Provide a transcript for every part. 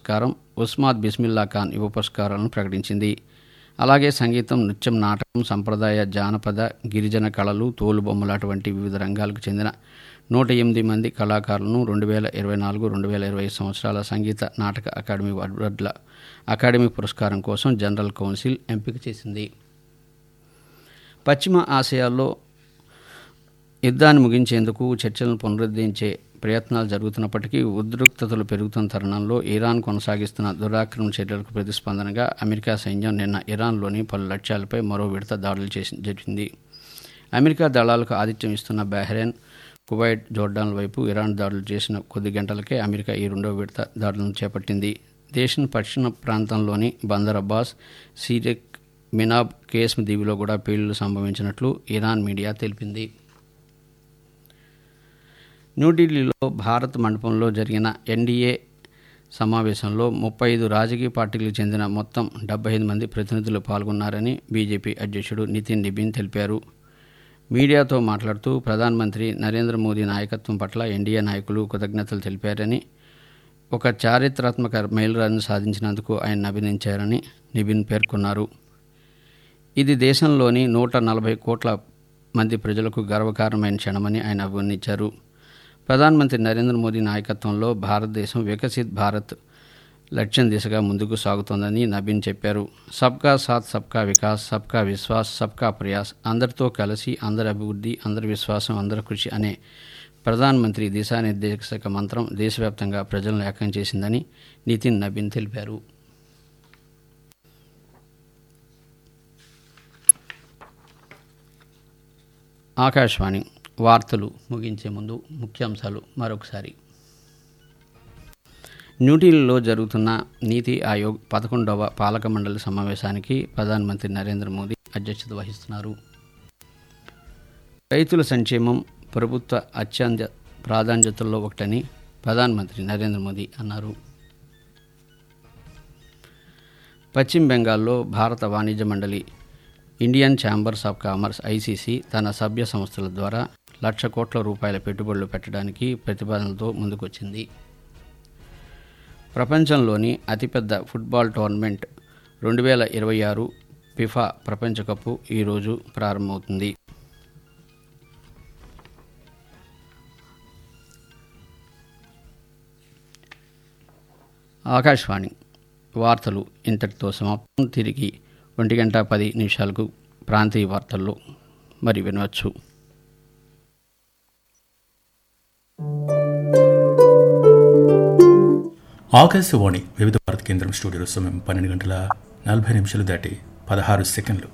పురస్కారం ఉస్మాద్ బిస్మిల్లా ఖాన్ యువ పురస్కారాలను ప్రకటించింది అలాగే సంగీతం నృత్యం నాటకం సంప్రదాయ జానపద గిరిజన కళలు తోలుబొమ్మలాట వంటి వివిధ రంగాలకు చెందిన నూట ఎనిమిది మంది కళాకారులను రెండు వేల ఇరవై నాలుగు రెండు వేల ఇరవై సంవత్సరాల సంగీత నాటక అకాడమీ అవార్డుల అకాడమీ పురస్కారం కోసం జనరల్ కౌన్సిల్ ఎంపిక చేసింది పశ్చిమ ఆసియాలో యుద్ధాన్ని ముగించేందుకు చర్చలను పునరుద్ధరించే ప్రయత్నాలు జరుగుతున్నప్పటికీ ఉద్రిక్తతలు పెరుగుతున్న తరుణంలో ఇరాన్ కొనసాగిస్తున్న దురాక్రమణ చర్యలకు ప్రతిస్పందనగా అమెరికా సైన్యం నిన్న ఇరాన్లోని పలు లక్ష్యాలపై మరో విడత దాడులు చేసి జరిగింది అమెరికా దళాలకు ఆతిథ్యం ఇస్తున్న బహ్రెయిన్ కువైట్ జోర్డాన్ వైపు ఇరాన్ దాడులు చేసిన కొద్ది గంటలకే అమెరికా ఈ రెండో విడత దాడులను చేపట్టింది దేశం పశ్చిమ ప్రాంతంలోని బందర్ అబ్బాస్ సీరెక్ మినాబ్ కేస్మ్ దీవిలో కూడా పేలుళ్లు సంభవించినట్లు ఇరాన్ మీడియా తెలిపింది న్యూఢిల్లీలో భారత్ మండపంలో జరిగిన ఎన్డీఏ సమావేశంలో ముప్పై ఐదు రాజకీయ పార్టీలకు చెందిన మొత్తం డెబ్బై ఐదు మంది ప్రతినిధులు పాల్గొన్నారని బీజేపీ అధ్యక్షుడు నితిన్ నిబిన్ తెలిపారు మీడియాతో మాట్లాడుతూ ప్రధానమంత్రి నరేంద్ర మోదీ నాయకత్వం పట్ల ఎన్డీఏ నాయకులు కృతజ్ఞతలు తెలిపారని ఒక చారిత్రాత్మక మైలురాయిని సాధించినందుకు ఆయన అభినందించారని నిబిన్ పేర్కొన్నారు ఇది దేశంలోని నూట నలభై కోట్ల మంది ప్రజలకు గర్వకారణమైన క్షణమని ఆయన అభివర్ణించారు ప్రధానమంత్రి నరేంద్ర మోదీ నాయకత్వంలో భారతదేశం వికసిత్ భారత్ లక్ష్యం దిశగా ముందుకు సాగుతోందని నబీన్ చెప్పారు సబ్కా సాత్ సబ్కా వికాస్ సబ్కా విశ్వాస్ సబ్కా ప్రయాస్ అందరితో కలిసి అందరి అభివృద్ధి అందరి విశ్వాసం అందరి కృషి అనే ప్రధానమంత్రి దిశానిర్దేశక మంత్రం దేశవ్యాప్తంగా ప్రజలను ఏకం చేసిందని నితిన్ నబీన్ తెలిపారు ఆకాశవాణి వార్తలు ముగించే ముందు ముఖ్యాంశాలు మరొకసారి న్యూఢిల్లీలో జరుగుతున్న నీతి ఆయోగ్ పదకొండవ పాలక మండలి సమావేశానికి ప్రధానమంత్రి నరేంద్ర మోదీ అధ్యక్షత వహిస్తున్నారు రైతుల సంక్షేమం ప్రభుత్వ అత్యంత ప్రాధాన్యతల్లో ఒకటని ప్రధానమంత్రి నరేంద్ర మోదీ అన్నారు పశ్చిమ బెంగాల్లో భారత వాణిజ్య మండలి Indian chambers of commerce ICC తన సభ్య సంస్థల ద్వారా లక్ష కోట్ల రూపాయల పెట్టుబడులు పెట్టడానికి ప్రతిపాదనలతో ముందుకొచ్చింది ప్రపంచంలోని అతిపెద్ద ఫుట్బాల్ టోర్నమెంట్ రెండు వేల ఇరవై ఆరు ఫిఫా ప్రపంచ కప్పు ఈరోజు ప్రారంభమవుతుంది ఆకాశవాణి వార్తలు ఇంతటితో సమాప్తం తిరిగి ఒంటి గంట పది నిమిషాలకు ప్రాంతీయ వార్తల్లో మరి వినవచ్చు ఆకాశవాణి వివిధ భారత కేంద్రం స్టూడియోలో సమయం పన్నెండు గంటల నలభై నిమిషాలు దాటి పదహారు సెకండ్లు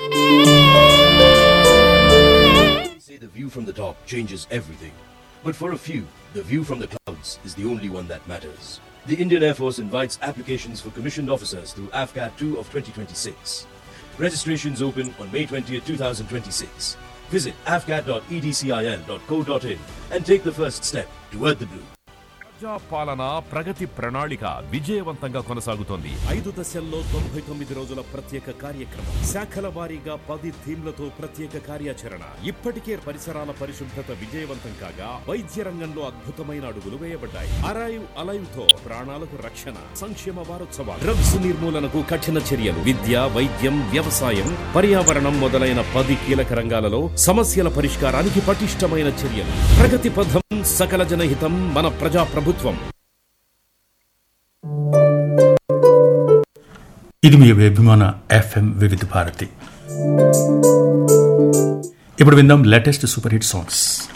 say the view from the top changes everything. But for a few, the view from the clouds is the only one that matters. The Indian Air Force invites applications for commissioned officers through AFCAT 2 of 2026. Registrations open on May 20th, 2026. Visit afcat.edcil.co.in and take the first step toward the blue. ప్రజా పాలన ప్రగతి ప్రణాళిక విజయవంతంగా కొనసాగుతోంది ఐదు దశల్లో తొంభై తొమ్మిది రోజుల ప్రత్యేక కార్యక్రమం శాఖల వారీగా పది థీమ్లతో ప్రత్యేక కార్యాచరణ ఇప్పటికే పరిసరాల పరిశుభ్రత విజయవంతం కాగా వైద్య రంగంలో అద్భుతమైన అడుగులు వేయబడ్డాయి అరైవ్ అలైవ్ తో ప్రాణాలకు రక్షణ సంక్షేమ వారోత్సవాలు డ్రగ్స్ నిర్మూలనకు కఠిన చర్యలు విద్య వైద్యం వ్యవసాయం పర్యావరణం మొదలైన పది కీలక రంగాలలో సమస్యల పరిష్కారానికి పటిష్టమైన చర్యలు ప్రగతి పథం సకల జనహితం మన ప్రజా ప్రభుత్వం ఇది మీ అభిమాన ఎఫ్ఎం వివిధ భారతి ఇప్పుడు విందాం లేటెస్ట్ సూపర్ హిట్ సాంగ్స్